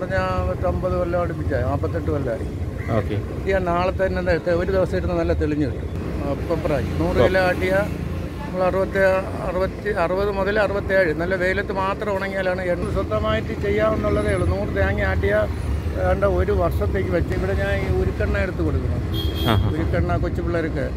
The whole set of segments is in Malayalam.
പറഞ്ഞാൽ അമ്പത് കൊല്ലം അടുപ്പിച്ചായി നാൽപ്പത്തെട്ട് കൊല്ലമായി ഓക്കെ ഈ നാളെ തന്നെ ദേ ഒരു ദിവസം ഇരുന്ന് നല്ല തെളിഞ്ഞു കിട്ടും കൊപ്രായി നൂറ് കിലോ ആട്ടിയ നമ്മൾ അറുപത്തി അറുപത്തി അറുപത് മുതൽ അറുപത്തേഴ് നല്ല വെയിലത്ത് മാത്രം ഉണങ്ങിയാലാണ് എണ്ണ സ്വന്തമായിട്ട് ചെയ്യാമെന്നുള്ളതേ ഉള്ളൂ നൂറ് തേങ്ങ ആട്ടിയ വേണ്ട ഒരു വർഷത്തേക്ക് വെച്ച് ഇവിടെ ഞാൻ ഈ ഉരുക്കെണ്ണ എടുത്ത് കൊടുക്കണം ആ ആ. ഉരുക്കെണ്ണ കൊച്ചു പിള്ളേർക്ക്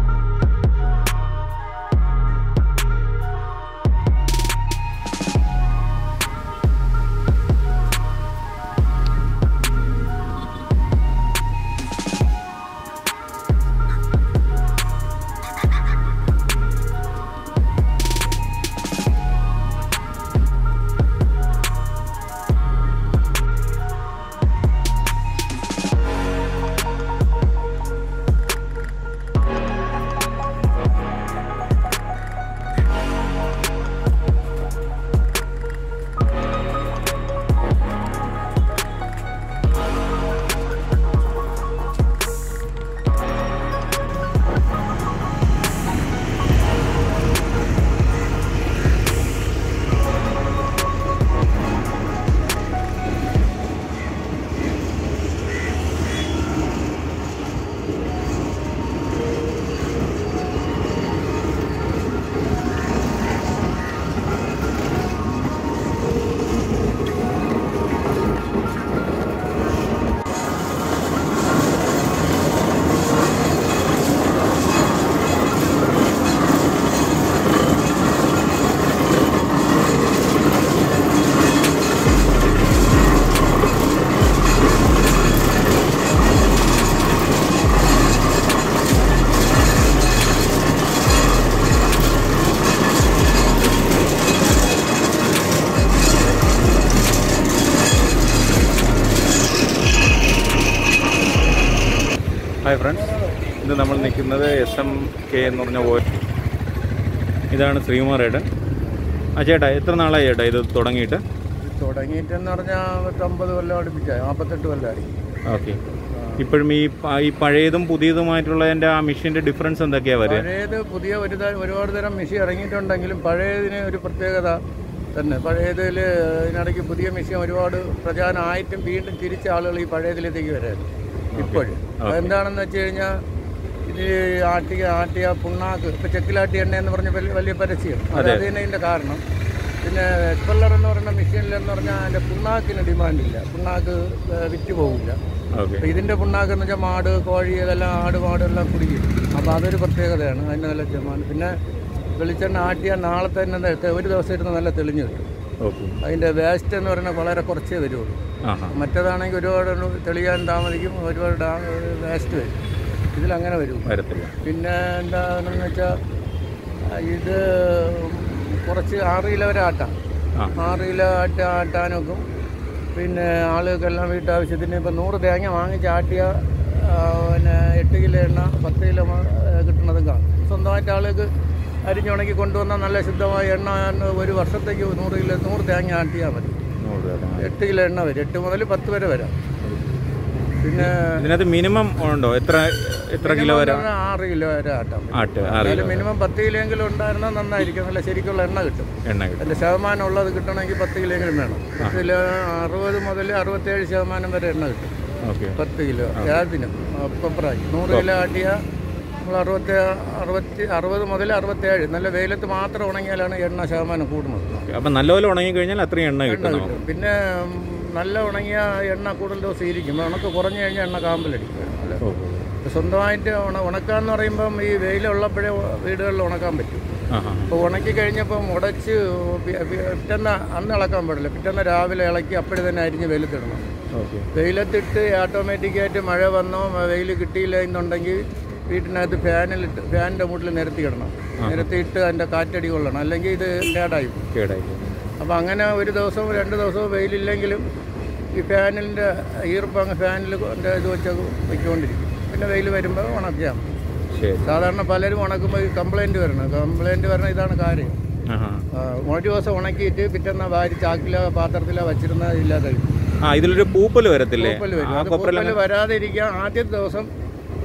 ഹായ് ഫ്രണ്ട്സ് ഇത് നമ്മൾ നിൽക്കുന്നത് എസ് എം കെ എന്ന് പറഞ്ഞ ഓ ഇതാണ് ശ്രീകുമാർ ഏട്ടൻ ആ ചേട്ടാ എത്ര നാളായി ചേട്ടാ ഇത് തുടങ്ങിയിട്ട് ഇത് തുടങ്ങിയിട്ടെന്ന് പറഞ്ഞാൽ അമ്പത് കൊല്ലം അടുപ്പിച്ചായി നാൽപ്പത്തെട്ട് കൊല്ലമായി ഓക്കെ ഇപ്പോഴും ഈ പ- ഈ പഴയതും പുതിയതുമായിട്ടുള്ളതിൻ്റെ ആ മെഷീൻ്റെ ഡിഫറൻസ് എന്തൊക്കെയാണ് വരിക പഴയത് പുതിയ ഒരു ത- ഒരുപാട് തരം മെഷീൻ ഇറങ്ങിയിട്ടുണ്ടെങ്കിലും പഴയതിന് ഒരു പ്രത്യേകത തന്നെ പഴയതിൽ ഇതിനിടയ്ക്ക് പുതിയ മെഷീൻ ഒരുപാട് പ്രചാരമായിട്ടും വീണ്ടും തിരിച്ച ആളുകൾ ഈ പഴയതിലേക്ക് വരായിരുന്നു ഇപ്പോഴും അതെന്താണെന്ന് വെച്ച് കഴിഞ്ഞാൽ ഇത് ആട്ടിയ ആട്ടിയ പുണ്ണാക്ക് ഇപ്പം ചെക്കിലാട്ടിയ എണ്ണ എന്ന് പറഞ്ഞ വലിയ വലിയ പരസ്യം അത് അത് തന്നെ ഇതിൻ്റെ കാരണം പിന്നെ എക്സ്പെല്ലർ എന്ന് പറയുന്ന മെഷീനിലെന്ന് പറഞ്ഞാൽ അതിൻ്റെ പുണ്ണാക്കിന് ഡിമാൻഡില്ല പുണ്ണാക്ക് ഏഹ്, വിറ്റ് പോകില്ല ഓക്കെ അപ്പോൾ ഇതിൻ്റെ പുണ്ണാക്ക് എന്ന് വെച്ചാൽ മാട് കോഴി ഇതെല്ലാം ആട് മാട് എല്ലാം കുടിക്കും അപ്പോൾ അതൊരു പ്രത്യേകതയാണ് അതിന് നല്ല ചെമ്മാണ് പിന്നെ വെളിച്ചെണ്ണ ആട്ടിയ നാളെ തന്നെ ദേ ഒരു ദിവസം ഇരുന്ന് നല്ല തെളിഞ്ഞു കിട്ടും ഓക്കെ അതിൻ്റെ വേസ്റ്റ് എന്ന് പറയുന്നത് വളരെ കുറച്ചേ വരുള്ളൂ ആ ആ മറ്റേതാണെങ്കിൽ ഒരുപാട് തെളിയാൻ താമസിക്കും ഒരുപാട് ഡാ വേസ്റ്റ് വരും ഇതിലങ്ങനെ വരും വരത്തില്ല പിന്നെ എന്താണെന്ന് വെച്ചാൽ ഇത് കുറച്ച് ആറ് കിലോ വരെ ആട്ടാം ആ ആറ് കിലോ ആട്ട ആട്ടാനൊക്കും പിന്നെ ആളുകൾക്കെല്ലാം വീട്ടാവശ്യത്തിന് ഇപ്പം നൂറ് തേങ്ങ വാങ്ങിച്ച് ആട്ടിയ ആ, പിന്നെ എട്ട് കിലോ എണ്ണ പത്ത് കിലോ മ- കിട്ടുന്നതും കാണും സ്വന്തമായിട്ട് ആളുകൾക്ക് അരിഞ്ഞുണക്കി കൊണ്ടുവന്നാൽ നല്ല ശുദ്ധമായ എണ്ണ ഒരു വർഷത്തേക്ക് നൂറ് കിലോ നൂറ് തേങ്ങ ആട്ടിയാൽ മതി നൂറ് രൂപ. എട്ട് കിലോ എണ്ണ വരും എട്ട് മുതൽ പത്ത് വരെ വരാം പിന്നെ ഇതിനകത്ത് മിനിമം ഉണ്ടോ എത്ര എത്ര കിലോ വരെ minimum പറഞ്ഞാൽ ആറ് കിലോ വരെ ആട്ടാം ആട്ട് ആറ് കിലോ എന്നാലും മിനിമം പത്ത് കിലോ എങ്കിലും ഉണ്ടായിരുന്നാൽ നന്നായിരിക്കും നല്ല ശരിക്കുള്ള എണ്ണ കിട്ടും എണ്ണ കിട്ടും അതിൻ്റെ ശതമാനം ഉള്ളത് കിട്ടണമെങ്കിൽ പത്ത് കിലോ എങ്കിലും വേണം പത്ത് കിലോ അറുപത് മുതൽ അറുപത്തേഴ് ശതമാനം വരെ എണ്ണ കിട്ടും ഓക്കെ പത്ത് കിലോ ഏതിനും കൊപ്രായി നൂറ് കിലോ ആട്ടിയ നമ്മൾ അറുപത്തി അറുപത്തി അറുപത് മുതൽ അറുപത്തേഴ് നല്ല വെയിലത്ത് മാത്രം ഉണങ്ങിയാലാണ് എണ്ണ ശതമാനം കൂടുന്നത് അപ്പം നല്ലപോലെ ഉണങ്ങി കഴിഞ്ഞാൽ അത്രയും എണ്ണ എണ്ണ കിട്ടും കിട്ടും പിന്നെ ഉം, നല്ല ഉണങ്ങിയ എണ്ണ കൂടുതൽ ദിവസം ഇരിക്കും ഉണക്ക് കുറഞ്ഞു കഴിഞ്ഞാൽ എണ്ണ കാമ്പലടിക്കും അല്ല ഓ സ്വന്തമായിട്ട് ഉണ ഉണക്കാന്ന് പറയുമ്പം ഈ വെയിലുള്ളപ്പോഴേ വീടുകളിൽ ഉണക്കാൻ പറ്റും ആ ആ അപ്പോൾ ഉണക്കി കഴിഞ്ഞപ്പം ഉടച്ച് പി- പി- പിറ്റേന്ന് അന്ന് ഇളക്കാൻ പാടില്ല പിറ്റേന്ന് രാവിലെ ഇളക്കി അപ്പോഴേ തന്നെ അരിഞ്ഞ് വെയിലത്തിടണം ഓക്കെ വെയിലത്തിട്ട് ഓട്ടോമാറ്റിക്കായിട്ട് മഴ വന്നോ വെയിൽ കിട്ടിയില്ല എന്നുണ്ടെങ്കിൽ വീട്ടിനകത്ത് ഫാനിലിട്ട് ഫാനിൻ്റെ മുട്ടിൽ നിരത്തിയിടണം നിരത്തിയിട്ട് അതിൻ്റെ കാറ്റടി കൊള്ളണം അല്ലെങ്കിൽ ഇത് കേടായി പോകും കേടായി അപ്പോൾ അങ്ങനെ ഒരു ദിവസവും രണ്ട് ദിവസവും വെയിലില്ലെങ്കിലും ഈ ഫാനിൻ്റെ ഈർപ്പം അങ്ങ് ഫാനിൽ കൊണ്ട് ഇത് വെച്ച് വയ്ക്കൊണ്ടിരിക്കും പിന്നെ വെയിൽ വരുമ്പോൾ ഉണക്കിയാൽ മതി ശരി സാധാരണ പലരും ഉണക്കുമ്പോൾ ഈ കംപ്ലൈൻറ്റ് വരണം കംപ്ലൈൻറ്റ് വരണം ഇതാണ് കാര്യം ആ ആ. ആ, ഒരു ദിവസം ഉണക്കിയിട്ട് പിറ്റേന്ന് വാരി ചാക്കിലോ പാത്രത്തിലോ വെച്ചിരുന്ന ഇല്ലാതെ ആ ഇതിലൊരു പൂപ്പൽ വരത്തില്ലേ പൂപ്പൽ വരും ആ അത് കൊപ്രല പൂപ്പൽ വരാതെ ഇരിക്കാൻ ആദ്യത്തെ ദിവസം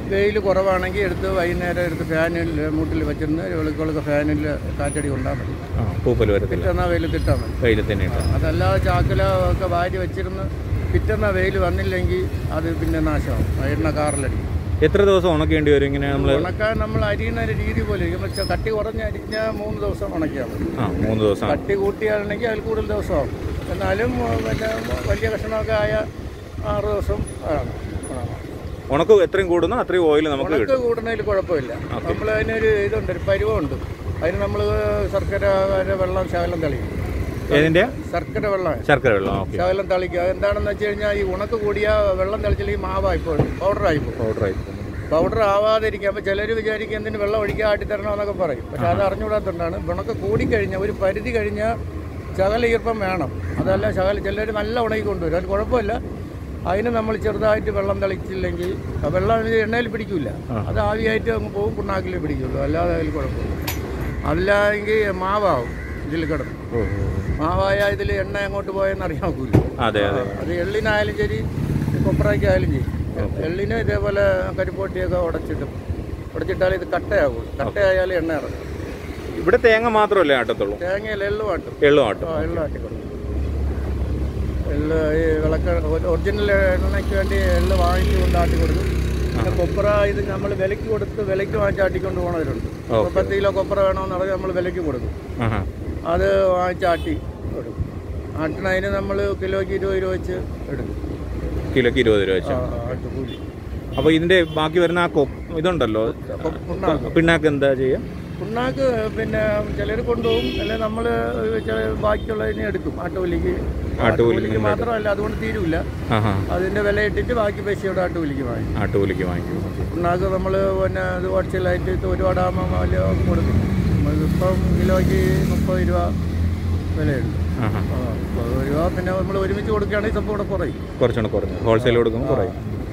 വെയിൽ കുറവാണെങ്കിൽ എടുത്ത് വൈകുന്നേരം എടുത്ത് ഫാനിൽ മൂട്ടിൽ വെച്ചിരുന്ന് വെളുക്കൊളുക്കെ ഫാനിൽ കാറ്റടി കൊണ്ടാൽ മതി ആ പൂപ്പൽ വരത്തില്ല പിറ്റന്നാ വെയിലത്തിട്ടാൽ മതി വെയിൽ തന്നെ ഇട്ടാൽ അതല്ലാതെ ചാക്കില ഒക്കെ വാരി വെച്ചിരുന്ന് പിറ്റന്ന വെയിൽ വന്നില്ലെങ്കിൽ അത് പിന്നെ നാശമാവും ആ എണ്ണ കാറിലടിക്കും എത്ര ദിവസം ഉണക്കേണ്ടി വരും ഇങ്ങനെ നമ്മൾ ഉണക്കാൻ നമ്മൾ അരിയുന്ന ഒരു രീതി പോലെ ഇരിക്കും. പക്ഷെ കട്ടി കുറഞ്ഞ് അരിഞ്ഞാൽ മൂന്ന് ദിവസം ഉണക്കിയാൽ മതി ആ മൂന്ന് ദിവസം കട്ടി കൂട്ടിയാണെങ്കിൽ അതിൽ കൂടുതൽ ദിവസമാവും എന്നാലും ആ, പിന്നെ വലിയ കഷ്ണമൊക്കെ ആയ ആറ് ദിവസം ആണ് ഉണങ്ങാൻ. ഉണക്ക് എത്രയും കൂടുന്നോ അത്രയും ഓയിൽ നമുക്ക് ഉണക്ക് കിട്ടും കൂടുന്നതിൽ കുഴപ്പമില്ല നമ്മൾ അതിനൊരു ഇതുണ്ട് ഒരു പരുവമുണ്ട് അതിന് നമ്മൾ ശർക്കര വരെ വെള്ളം ശകലം തളിക്കും ഏതിൻ്റെ ശർക്കര വെള്ളം ശർക്കര വെള്ളം ഓക്കെ ശകലം തളിക്കുക എന്താണെന്ന് വെച്ച് കഴിഞ്ഞാൽ ഈ ഉണക്ക് കൂടിയ വെള്ളം തളിച്ചില്ലെങ്കിൽ മാവായി പോകും പൗഡറായി പോകും പൗഡറായി പൗഡർ ആവാതിരിക്കുക അപ്പോൾ ചിലർ വിചാരിക്കും എന്തിന് വെള്ളം ഒഴിക്കാൻ ആട്ടി തരണമെന്നൊക്കെ പറയും പക്ഷെ അത് അറിഞ്ഞുകൂടാത്തതുകൊണ്ടാണ് ഉണക്ക് കൂടിക്കഴിഞ്ഞാൽ ഒരു പരിധി കഴിഞ്ഞാൽ ശകല ഈർപ്പം വേണം അതല്ല ശകല ചിലർ നല്ല ഉണക്കി കൊണ്ടുവരും അത് കുഴപ്പമില്ല അതിന് നമ്മൾ ചെറുതായിട്ട് വെള്ളം തളിച്ചില്ലെങ്കിൽ ആ വെള്ളം ഇത് എണ്ണയിൽ പിടിക്കില്ല അത് ആവിയായിട്ട് അങ്ങ് പോകും പുണ്ണാക്കിൽ പിടിക്കുള്ളൂ അല്ലാതെ അതിൽ കുഴപ്പമില്ല അല്ലായെങ്കിൽ മാവാവും ഇതിൽ കിടന്ന് ഓ മാവായ ഇതിൽ എണ്ണ എങ്ങോട്ട് പോയെന്ന് അറിയാൻ ഒക്കില്ല അതെ അതെ അത് എള്ളിനായാലും ശരി കൊപ്രയ്ക്കായാലും ശരി എള്ളിന് ഇതേപോലെ കരിപ്പോട്ടിയൊക്കെ ഉടച്ചിട്ടും ഉടച്ചിട്ടാൽ ഇത് കട്ടയാകും കട്ടയായാലും എണ്ണ ഇറങ്ങും ഇവിടെ തേങ്ങ മാത്രമല്ലേ ആട്ടത്തുള്ളൂ തേങ്ങയിൽ എള്ളു ആട്ടും എള്ളും ആട്ടും ആ എള്ളു ആട്ടിക്കൊടുക്കും എള്ള് ഈ വിളക്ക് ഒറിജിനൽ എണ്ണയ്ക്ക് വേണ്ടി എള്ള് വാങ്ങിച്ചു കൊണ്ട് ആട്ടി കൊടുക്കും പിന്നെ കൊപ്ര ഇത് നമ്മൾ വിലയ്ക്ക് കൊടുത്ത് വിലയ്ക്ക് വാങ്ങിച്ച് ആട്ടിക്കൊണ്ട് പോണവരുണ്ട് ഇപ്പൊ പത്ത് കിലോ കൊപ്ര വേണമെന്ന് പറഞ്ഞാൽ നമ്മൾ വിലയ്ക്ക് കൊടുക്കും ആഹാ അത് വാങ്ങിച്ചാട്ടി കൊടുക്കും ആട്ടിനതിന് നമ്മൾ കിലോയ്ക്ക് ഇരുപത് രൂപ വെച്ച് എടുക്കും കിലോക്ക് ഇരുപത് രൂപ വെച്ച് ആ, ആട്ടുകൂലി അപ്പോൾ ഇതിന്റെ ബാക്കി വരുന്ന ആ കൊ ഇതുണ്ടല്ലോ അപ്പം പുണ്ണാക്ക് പിണ്ണാക്ക് എന്താ ചെയ്യുക പുണ്ണാക്ക് പിന്നെ ചിലർ കൊണ്ടുപോകും അല്ലെങ്കിൽ നമ്മൾ ബാക്കിയുള്ളതിനെ എടുക്കും ആട്ടുകൂലിക്ക് ആട്ടുകൂലിക്ക് മാത്രമല്ല അതുകൊണ്ട് തീരൂല ആഹാ അതിന്റെ വില ഇട്ടിട്ട് ബാക്കി പൈസയോട് ആട്ടുകൂലിക്ക് വാങ്ങി ആട്ടുകൂലിക്ക് വാങ്ങിക്കും പുണ്ണാക്ക് നമ്മൾ പിന്നെ ഇത് ഹോൾസെയിലായിട്ട് ഇത് ഒരുപാടാകുമ്പോൾ വലിയ കൊടുക്കും ഇപ്പം കിലോയ്ക്ക് മുപ്പത് രൂപ വിലയുണ്ട് ആഹാ ആ, മുപ്പത് രൂപ പിന്നെ നമ്മൾ ഒരുമിച്ച് കൊടുക്കുകയാണെങ്കിൽ സംഭവം കൂടെ കുറയും കുറച്ചുകൂടെ കുറഞ്ഞു ഹോൾസെയിൽ കൊടുക്കുമ്പോൾ കുറയും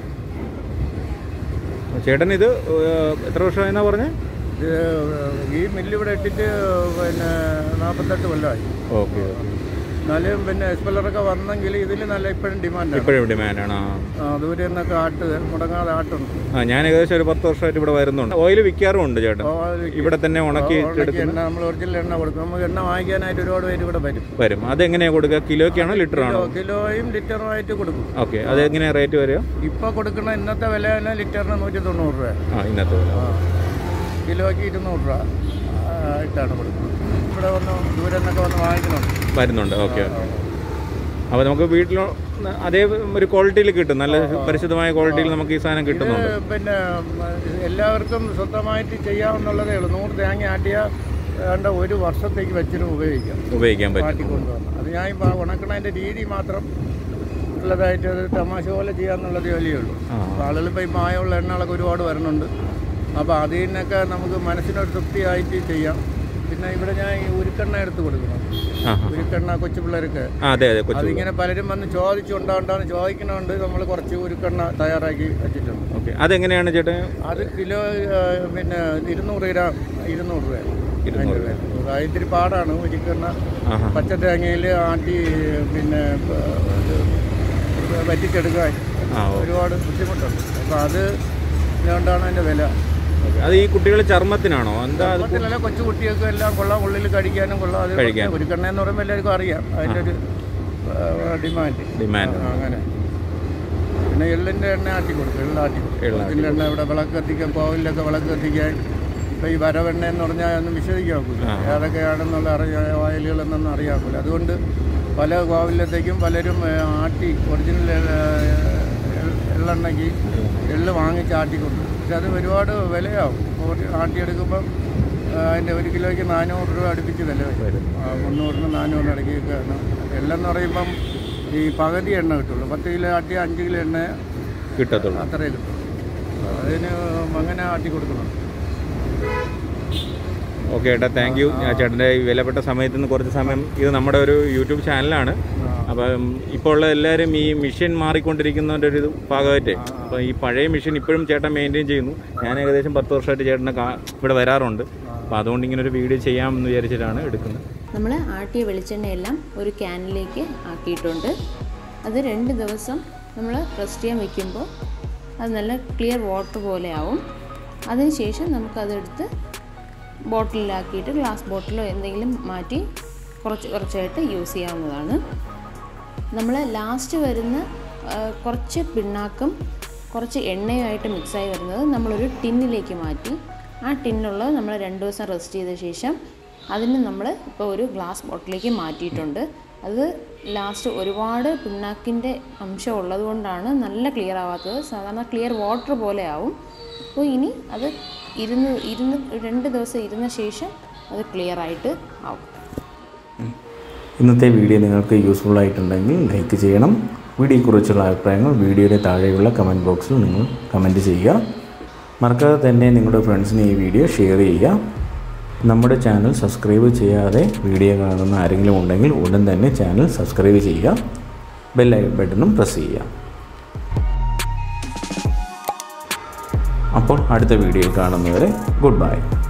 ചേട്ടൻ ഇത് ഏഹ്, എത്ര വർഷമായെന്നാ പറഞ്ഞേ ഇത് ഈ മില്ല് ഇവിടെ ഇട്ടിട്ട് പിന്നെ നാൽപ്പത്തെട്ട് കൊല്ലമായി ഓക്കെ ഓക്കെ എന്നാലും പിന്നെ എക്സ്പെല്ലറൊക്കെ വന്നെങ്കിൽ ഇതിൽ നല്ല ഇപ്പോഴും ഡിമാൻഡാണ് ഇപ്പോഴും ഡിമാൻഡാണ് ആ ദൂരെ നിന്നൊക്കെ ആട്ട് മുടങ്ങാതെ ആട്ടുണ്ട് ആ ഞാൻ ഏകദേശം ഒരു പത്ത് വർഷമായിട്ട് ഇവിടെ വരുന്നുണ്ട് ഓയിൽ വിൽക്കാറുമുണ്ട് ചേട്ടൻ അപ്പോൾ അത് ഇവിടെ തന്നെ ഉണക്കി ഉണക്കി എണ്ണ നമ്മൾ ഒറിജിനൽ എണ്ണ കൊടുക്കും നമുക്ക് എണ്ണ വാങ്ങിക്കാനായിട്ട് ഒരുപാട് പേര് ഇവിടെ വരും വരും അതെങ്ങനെയാണ് കൊടുക്കുക കിലോയ്ക്കാണോ ലിറ്ററാണോ കിലോ കിലോയും ലിറ്ററുമായിട്ട് കൊടുക്കും ഓക്കെ അതെങ്ങനെയാണ് റേറ്റ് വരിക ഇപ്പോൾ കൊടുക്കുന്ന ഇന്നത്തെ വില തന്നെ ലിറ്ററിന് നൂറ്റി തൊണ്ണൂറ് രൂപ ആ ഇന്നത്തെ വില. ആ കിലോയ്ക്ക് ഇരുന്നൂറ് രൂപ ആ, ആയിട്ടാണ് കൊടുക്കുന്നത് ഇവിടെ വന്ന് ദൂരെ നിന്നൊക്കെ വന്ന് വാങ്ങിക്കുന്നുണ്ട് വരുന്നുണ്ട് ഓക്കെ അപ്പോൾ നമുക്ക് വീട്ടിൽ അതേ ഒരു ക്വാളിറ്റിയിൽ കിട്ടും നല്ല പരിശുദ്ധമായ ക്വാളിറ്റിയിൽ നമുക്ക് ഈ സാധനം കിട്ടുന്നുണ്ട് ഇത് പിന്നെ ഉം, എല്ലാവർക്കും സ്വന്തമായിട്ട് ചെയ്യാവുന്നുള്ളതേ ഉള്ളൂ നൂറ് തേങ്ങ ആട്ടിയ ഏതാണ്ട് ഒരു വർഷത്തേക്ക് വെച്ചിട്ട് ഉപയോഗിക്കാം ഉപയോഗിക്കാൻ പറ്റും ആട്ടിക്കൊണ്ടുവന്ന് അത് ഞാൻ ഇപ്പോൾ ഉണക്കണതിൻ്റെ രീതി മാത്രം ഉള്ളതായിട്ട് ഒരു തമാശ പോലെ ചെയ്യാന്നുള്ളത് വലിയേ ഉള്ളൂ ആ അപ്പോൾ ആളുകൾ ഇപ്പോൾ ഈ മായമുള്ള എണ്ണകളൊക്കെ ഒരുപാട് വരുന്നുണ്ട് അപ്പോൾ അതിൽ നിന്നൊക്കെ നമുക്ക് മനസ്സിനൊരു തൃപ്തിയായിട്ട് ചെയ്യാം പിന്നെ ഇവിടെ ഞാൻ ഈ ഉരുക്കെണ്ണ എടുത്ത് കൊടുക്കണം ആ ഉരുക്കെണ്ണ കൊച്ചു പിള്ളേർക്ക് ആ അതെ അതെ കൊച്ചു അതിങ്ങനെ പലരും വന്ന് ചോദിച്ചുകൊണ്ടാണ്ടാണ് ചോദിക്കണോണ്ട് നമ്മൾ കുറച്ച് ഉരുക്കെണ്ണ തയ്യാറാക്കി വെച്ചിട്ടുണ്ട് ഓക്കെ അതെങ്ങനെയാണ് ചേട്ടൻ അത് കിലോ ആ, പിന്നെ ഇരുന്നൂറ് ഗ്രാം ഇരുന്നൂറ് രൂപ ഇരുന്നൂറ് രൂപ. അത് ഇത്തിരി പാടാണ് ഉരുക്കെണ്ണ ആഹാ പച്ച തേങ്ങയിൽ ആട്ടി പിന്നെ ആ, ഇത് വറ്റിച്ചെടുക്കാൻ ആ ഓ ഒരുപാട് ബുദ്ധിമുട്ടുണ്ട് അപ്പോൾ അത് ഇതുകൊണ്ടാണ് അതിൻ്റെ വില ഓക്കെ അത് ഈ കുട്ടികളുടെ ചർമ്മത്തിനാണോ എന്താ അത് മൊത്തത്തിലല്ല കൊച്ചു കുട്ടികൾക്ക് എല്ലാം കൊള്ളാം ഉള്ളിൽ കഴിക്കാനും കൊള്ളാം അത് കഴിക്കാൻ. ഒരു കണ്ണെന്ന് പറയുമ്പോൾ എല്ലാവർക്കും അറിയാം അതിൻ്റെ ഒരു ഡിമാൻഡ് ഡിമാൻഡ് അങ്ങനെ പിന്നെ എള്ളിൻ്റെ എണ്ണ ആട്ടി കൊടുക്കും എള്ള ആട്ടി കൊടുക്കും എള്ളാട്ടി എള്ളിൻ്റെ എണ്ണ ഇവിടെ വിളക്ക് കത്തിക്കാൻ കോവിലൊക്കെ വിളക്ക് കത്തിക്കാൻ ഇപ്പോൾ ഈ വരവെണ്ണ എന്ന് പറഞ്ഞാൽ ഒന്നും വിശ്വസിക്കാൻ ഒക്കില്ല ആ. ഏതൊക്കെയാണെന്നുള്ള അറിയാൻ ഓയിലുകളെന്നൊന്നും അറിയാൻ ഒക്കില്ല അതുകൊണ്ട് പല കോവിലത്തേക്കും പലരും ഏ, ആട്ടി ഒറിജിനൽ എള്ളെണ്ണയ്ക്ക് എള്ള് വാങ്ങിച്ച് ആട്ടിക്കൊണ്ട് പക്ഷെ അത് ഒരുപാട് വിലയാവും ഓടി- ആട്ടിയെടുക്കുമ്പം ആ, അതിൻ്റെ ഒരു കിലോയ്ക്ക് നാനൂറ് രൂപ അടുപ്പിച്ച് വില വരും വരും ആ, മുന്നൂറിന് നാനൂറിന് ഇടയ്ക്കൊക്കെയാണ് എള്ളെന്ന് പറയുമ്പം ഈ പകുതി എണ്ണ കിട്ടുള്ളൂ പത്ത് കിലോ ആട്ടി അഞ്ച് കിലോ എണ്ണ കിട്ടത്തുള്ളൂ അത്രേ കിട്ടുള്ളൂ അതിന് അങ്ങനെ ആട്ടി കൊടുക്കണം ഓക്കെ ഏട്ടാ താങ്ക് യു ചേട്ടൻ്റെ ഈ വിലപ്പെട്ട സമയത്ത് നിന്ന് കുറച്ച് സമയം ഇത് നമ്മുടെ ഒരു യൂട്യൂബ് ചാനലാണ് അപ്പം ഇപ്പോൾ ഉള്ള എല്ലാവരും ഈ മിഷൻ മാറിക്കൊണ്ടിരിക്കുന്നതിൻ്റെ ഒരു ഇത് ഭാഗമായിട്ടേ അപ്പോൾ ഈ പഴയ മിഷൻ ഇപ്പോഴും ചേട്ടൻ മെയിൻറ്റെയിൻ ചെയ്യുന്നു ഞാൻ ഏകദേശം പത്ത് വർഷമായിട്ട് ചേട്ടനെ കാ- ഇവിടെ വരാറുണ്ട് അപ്പോൾ അതുകൊണ്ട് ഇങ്ങനെ ഒരു വീഡിയോ ചെയ്യാമെന്ന് വിചാരിച്ചിട്ടാണ് എടുക്കുന്നത് നമ്മൾ ആട്ടിയ വെളിച്ചെണ്ണയെല്ലാം ഒരു ക്യാനിലേക്ക് ആക്കിയിട്ടുണ്ട് അത് രണ്ട് ദിവസം നമ്മൾ റെസ്റ്റ് ചെയ്യാൻ വെക്കുമ്പോൾ അത് നല്ല ക്ലിയർ വാട്ടർ പോലെ ആവും അതിനുശേഷം നമുക്കതെടുത്ത് ബോട്ടിലാക്കിയിട്ട് ഗ്ലാസ് ബോട്ടിലോ എന്തെങ്കിലും മാറ്റി കുറച്ച് കുറച്ചായിട്ട് യൂസ് ചെയ്യാവുന്നതാണ് നമ്മൾ ലാസ്റ്റ് വരുന്ന ആ, കുറച്ച് പിണ്ണാക്കും കുറച്ച് എണ്ണയുമായിട്ട് മിക്സായി വരുന്നത് നമ്മളൊരു ടിന്നിലേക്ക് മാറ്റി ആ ടിന്നുള്ളത് നമ്മൾ രണ്ട് ദിവസം റെസ്റ്റ് ചെയ്ത ശേഷം അതിന് നമ്മൾ ഇപ്പോൾ ഒരു ഗ്ലാസ് ബോട്ടിലേക്ക് മാറ്റിയിട്ടുണ്ട് അത് ലാസ്റ്റ് ഒരുപാട് പിണ്ണാക്കിൻ്റെ അംശം ഉള്ളതുകൊണ്ടാണ് നല്ല ക്ലിയർ ആവാത്തത് സാധാരണ ക്ലിയർ വാട്ടർ പോലെ ആവും അപ്പോൾ ഇനി അത് ഇരുന്ന് ഇരുന്ന് രണ്ട് ദിവസം ഇരുന്ന ശേഷം അത് ക്ലിയർ ആയിട്ട് ആവും ഇന്നത്തെ വീഡിയോ നിങ്ങൾക്ക് യൂസ്ഫുൾ ആയിട്ടുണ്ടെങ്കിൽ ലൈക്ക് ചെയ്യണം വീഡിയോയെക്കുറിച്ചുള്ള അഭിപ്രായങ്ങൾ വീഡിയോയുടെ താഴെയുള്ള കമൻറ്റ് ബോക്സിൽ നിങ്ങൾ കമൻറ്റ് ചെയ്യുക മറക്കാതെ തന്നെ നിങ്ങളുടെ ഫ്രണ്ട്സിന് ഈ വീഡിയോ ഷെയർ ചെയ്യുക നമ്മുടെ ചാനൽ സബ്സ്ക്രൈബ് ചെയ്യാതെ വീഡിയോ കാണുന്ന ആരെങ്കിലും ഉണ്ടെങ്കിൽ ഉടൻ തന്നെ ചാനൽ സബ്സ്ക്രൈബ് ചെയ്യുക ബെൽ ബട്ടണും പ്രസ് ചെയ്യുക അപ്പോൾ അടുത്ത വീഡിയോയിൽ കാണുന്നവരെ ഗുഡ് ബൈ